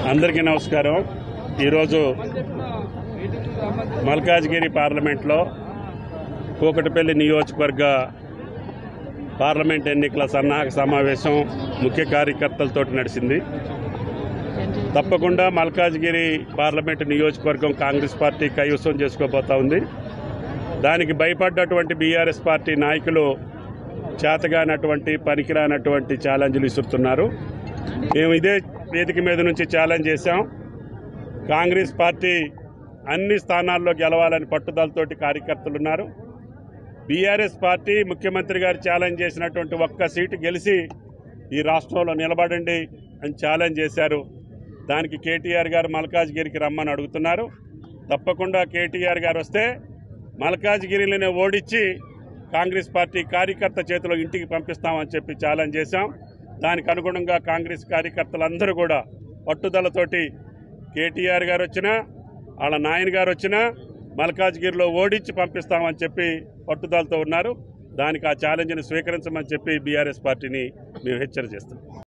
అందరికీ నమస్కారం ఈరోజు మల్కాజ్గిరి పార్లమెంట్లో కూకటిపల్లి నియోజకవర్గ పార్లమెంట్ ఎన్నికల సన్నాహక సమావేశం ముఖ్య కార్యకర్తలతో నడిచింది తప్పకుండా మల్కాజ్గిరి పార్లమెంటు నియోజకవర్గం కాంగ్రెస్ పార్టీ కైవసం చేసుకోబోతా ఉంది దానికి భయపడ్డటువంటి బీఆర్ఎస్ పార్టీ నాయకులు చేతగానటువంటి పనికిరానటువంటి ఛాలెంజ్లు ఇస్తున్నారు మేము ఇదే వేదిక మీద నుంచి ఛాలెంజ్ చేశాం కాంగ్రెస్ పార్టీ అన్ని స్థానాల్లో గెలవాలని పట్టుదలతోటి కార్యకర్తలు ఉన్నారు బీఆర్ఎస్ పార్టీ ముఖ్యమంత్రి గారు ఛాలెంజ్ చేసినటువంటి ఒక్క సీటు గెలిచి ఈ రాష్ట్రంలో నిలబడండి అని ఛాలెంజ్ చేశారు దానికి కేటీఆర్ గారు మల్కాజ్గిరికి రమ్మని అడుగుతున్నారు తప్పకుండా కేటీఆర్ గారు వస్తే మల్కాజ్గిరిలోనే ఓడించి కాంగ్రెస్ పార్టీ కార్యకర్త చేతిలో ఇంటికి పంపిస్తామని చెప్పి ఛాలెంజ్ చేశాం దానికి అనుగుణంగా కాంగ్రెస్ కార్యకర్తలందరూ కూడా పట్టుదలతోటి కేటీఆర్ గారు వచ్చినా వాళ్ళ నాయన గారు వచ్చినా మల్కాజ్గిరిలో ఓడించి పంపిస్తామని చెప్పి పట్టుదలతో ఉన్నారు దానికి ఆ ఛాలెంజ్ని స్వీకరించమని చెప్పి బీఆర్ఎస్ పార్టీని మేము హెచ్చరిక చేస్తాం